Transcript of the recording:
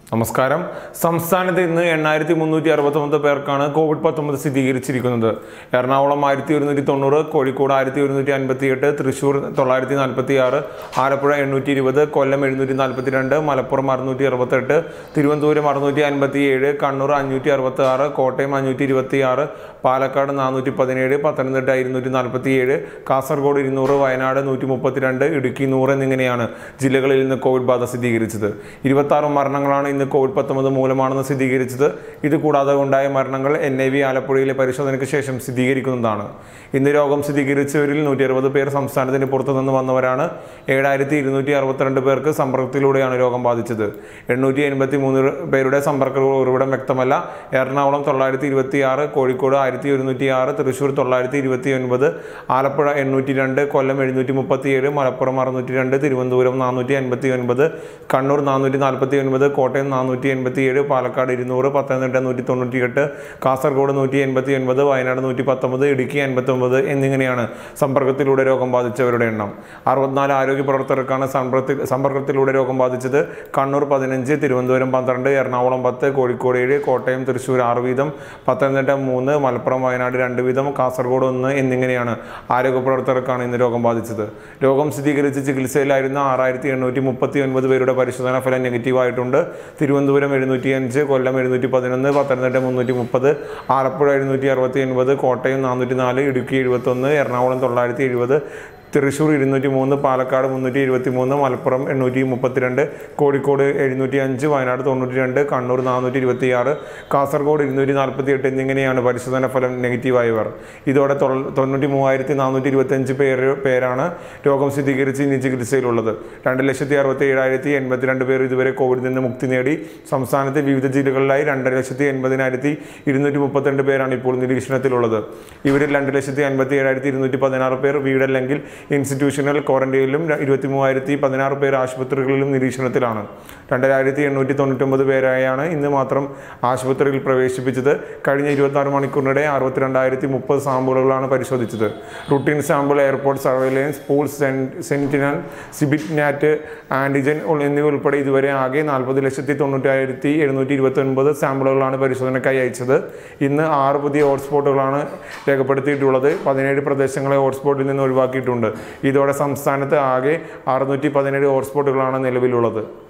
നമസ്കാരം സംസ്ഥാനത്ത് ഇന്ന് എണ്ണായിരത്തി മുന്നൂറ്റി അറുപത്തൊമ്പത് പേർക്കാണ് കോവിഡ് പത്തൊമ്പത് സ്ഥിരീകരിച്ചിരിക്കുന്നത് എറണാകുളം ആയിരത്തി ഒരുന്നൂറ്റി തൊണ്ണൂറ് കോഴിക്കോട് ആയിരത്തി ഒരുന്നൂറ്റി അൻപത്തി എട്ട് തൃശ്ശൂർ തൊള്ളായിരത്തി നാൽപ്പത്തി ആറ് ആലപ്പുഴ എണ്ണൂറ്റി ഇരുപത് കൊല്ലം എഴുന്നൂറ്റി നാൽപ്പത്തി രണ്ട് മലപ്പുറം അറുന്നൂറ്റി അറുപത്തെട്ട് തിരുവനന്തപുരം അറുന്നൂറ്റി അൻപത്തി ഏഴ് കണ്ണൂർ അഞ്ഞൂറ്റി അറുപത്തി ആറ് കോട്ടയം അഞ്ഞൂറ്റി ഇരുപത്തി ആറ് പാലക്കാട് നാനൂറ്റി പതിനേഴ് പത്തനംതിട്ട ഇരുന്നൂറ്റി നാൽപ്പത്തി ഏഴ് കാസർഗോഡ് ഇരുന്നൂറ് വയനാട് നൂറ്റി മുപ്പത്തിരണ്ട് ഇടുക്കി നൂറ് എന്നിങ്ങനെയാണ് ജില്ലകളിൽ നിന്ന് കോവിഡ് ബാധ സ്ഥിരീകരിച്ചത് ഇരുപത്തി ആറ് മരണങ്ങളാണ് ഇന്ന് കോവിഡ് പത്തൊമ്പത് മൂലമാണെന്ന് സ്ഥിരീകരിച്ചത് ഇത് കൂടാതെ ഉണ്ടായ മരണങ്ങൾ എൻ ഐ വി ആലപ്പുഴയിലെ പരിശോധനയ്ക്ക് ശേഷം സ്ഥിരീകരിക്കുന്നതാണ് ഇന്ന് രോഗം സ്ഥിരീകരിച്ചവരിൽ നൂറ്റി അറുപത് പേർ സംസ്ഥാനത്തിന് പുറത്തുനിന്ന് വന്നവരാണ് ഏഴായിരത്തി ഇരുന്നൂറ്റി അറുപത്തിരണ്ട് പേർക്ക് സമ്പർക്കത്തിലൂടെയാണ് രോഗം ബാധിച്ചത് എണ്ണൂറ്റി എൺപത്തി മൂന്ന് പേരുടെ സമ്പർക്ക ഉറവിടം വ്യക്തമല്ല എറണാകുളം തൊള്ളായിരത്തി ഇരുപത്തി ആറ് കോഴിക്കോട് ആയിരത്തി ഒരുന്നൂറ്റി ആറ് തൃശ്ശൂർ തൊള്ളായിരത്തി ഇരുപത്തി ഒൻപത് ആലപ്പുഴ എണ്ണൂറ്റി രണ്ട് കൊല്ലം എഴുന്നൂറ്റി മുപ്പത്തി ഏഴ് മലപ്പുറം അറുന്നൂറ്റി രണ്ട് തിരുവനന്തപുരം നാനൂറ്റി അൻപത്തി ഒൻപത് കണ്ണൂർ നാനൂറ്റി നാൽപ്പത്തി ഒൻപത് കോട്ടയം നാനൂറ്റി എൺപത്തി ഏഴ് പാലക്കാട് ഇരുന്നൂറ് പത്തനംതിട്ട നൂറ്റി തൊണ്ണൂറ്റി എട്ട് കാസർഗോഡ് നൂറ്റി എൺപത്തി ഒൻപത് വയനാട് നൂറ്റി പത്തൊമ്പത് ഇടുക്കി എൺപത്തൊമ്പത് എന്നിങ്ങനെയാണ് സമ്പർക്കത്തിലൂടെ രോഗം ബാധിച്ചവരുടെ എണ്ണം അറുപത്തിനാല് ആരോഗ്യ പ്രവർത്തകർക്കാണ് സമ്പർക്ക സമ്പർക്കത്തിലൂടെ രോഗം ബാധിച്ചത് കണ്ണൂർ പതിനഞ്ച് തിരുവനന്തപുരം പന്ത്രണ്ട് എറണാകുളം പത്ത് കോഴിക്കോട് ഏഴ് കോട്ടയം തൃശ്ശൂർ ആറ് വീതം പത്തനംതിട്ട മൂന്ന് മലപ്പുറം വയനാട് രണ്ട് വീതം കാസർഗോഡ് ഒന്ന് എന്നിങ്ങനെയാണ് ആരോഗ്യ പ്രവർത്തകർക്കാണ് ഇന്ന് രോഗം ബാധിച്ചത് രോഗം സ്ഥിരീകരിച്ച് ചികിത്സയിലായിരുന്ന ആറായിരത്തി എണ്ണൂറ്റി മുപ്പത്തി ഒൻപത് പേരുടെ പരിശോധനാ ഫലം നെഗറ്റീവായിട്ടുണ്ട് തിരുവനന്തപുരം എഴുന്നൂറ്റി അഞ്ച് കൊല്ലം എഴുന്നൂറ്റി പതിനൊന്ന് പത്തനംതിട്ട മുന്നൂറ്റി മുപ്പത് ആലപ്പുഴ എഴുന്നൂറ്റി അറുപത്തി ഒൻപത് കോട്ടയം നാനൂറ്റി നാല് ഇടുക്കി എഴുപത്തൊന്ന് എറണാകുളം തൊള്ളായിരത്തി എഴുപത് തൃശ്ശൂർ ഇരുന്നൂറ്റി മൂന്ന് പാലക്കാട് മുന്നൂറ്റി ഇരുപത്തി മൂന്ന് മലപ്പുറം എണ്ണൂറ്റി മുപ്പത്തിരണ്ട് കോഴിക്കോട് എഴുന്നൂറ്റി അഞ്ച് വയനാട് തൊണ്ണൂറ്റി രണ്ട് കണ്ണൂർ നാനൂറ്റി ഇരുപത്തി ആറ് കാസർഗോഡ് ഇരുന്നൂറ്റി നാൽപ്പത്തി എട്ട് എന്നിങ്ങനെയാണ് പരിശോധന ഫലം നെഗറ്റീവായവർ ഇതോടെ തൊൾ- തൊണ്ണൂറ്റി മൂവായിരത്തി നാനൂറ്റി ഇരുപത്തഞ്ച് പേര് പേരാണ് രോഗം സ്ഥിരീകരിച്ച് ഇനി ചികിത്സയിലുള്ളത് രണ്ട് ലക്ഷത്തി അറുപത്തി ഏഴായിരത്തി എൺപത്തിരണ്ട് പേർ ഇതുവരെ കോവിഡിൽ നിന്ന് മുക്തി നേടി സംസ്ഥാനത്തെ വിവിധ ജില്ലകളിലായി രണ്ട് ലക്ഷത്തി എൺപതിനായിരത്തി ഇരുന്നൂറ്റി മുപ്പത്തിരണ്ട് പേരാണ് ഇപ്പോൾ നിരീക്ഷണത്തിലുള്ളത് ഇവരിൽ രണ്ട് ലക്ഷത്തി അൻപത്തി ഏഴായിരത്തി ഇരുന്നൂറ്റി പതിനാറ് പേർ വീടല്ലെങ്കിൽ ഇൻസ്റ്റിറ്റ്യൂഷണൽ ക്വാറന്റൈനിലും ഇരുപത്തി മൂവായിരത്തി പതിനാറ് പേർ ആശുപത്രികളിലും നിരീക്ഷണത്തിലാണ് രണ്ടായിരത്തി എണ്ണൂറ്റി തൊണ്ണൂറ്റൊമ്പത് പേരായാണ് ഇന്ന് മാത്രം ആശുപത്രിയിൽ പ്രവേശിപ്പിച്ചത് കഴിഞ്ഞ ഇരുപത്തിനാല് മണിക്കൂറിനിടെ അറുപത്തിരണ്ടായിരത്തി മുപ്പത് സാമ്പിളുകളാണ് പരിശോധിച്ചത് routine sample airport surveillance pool sentinel CBNAAT antigen എന്നിവ ഉൾപ്പെടെ ഇതുവരെ ആകെ നാൽപ്പത് ലക്ഷത്തി തൊണ്ണൂറ്റായിരത്തി എഴുന്നൂറ്റി ഇരുപത്തി ഒൻപത് സാമ്പിളുകളാണ് പരിശോധനയ്ക്കായി അയച്ചത് ഇന്ന് ആറ് പുതിയ ഹോട്ട്സ്പോട്ടുകളാണ് രേഖപ്പെടുത്തിയിട്ടുള്ളത് പതിനേഴ് പ്രദേശങ്ങളെ ഹോട്ട്സ്പോട്ടിൽ നിന്ന് ഒഴിവാക്കിയിട്ടുണ്ട് ഇതോടെ സംസ്ഥാനത്ത് ആകെ അറുന്നൂറ്റി പതിനേഴ് ഹോട്ട്സ്പോട്ടുകളാണ് നിലവിലുള്ളത്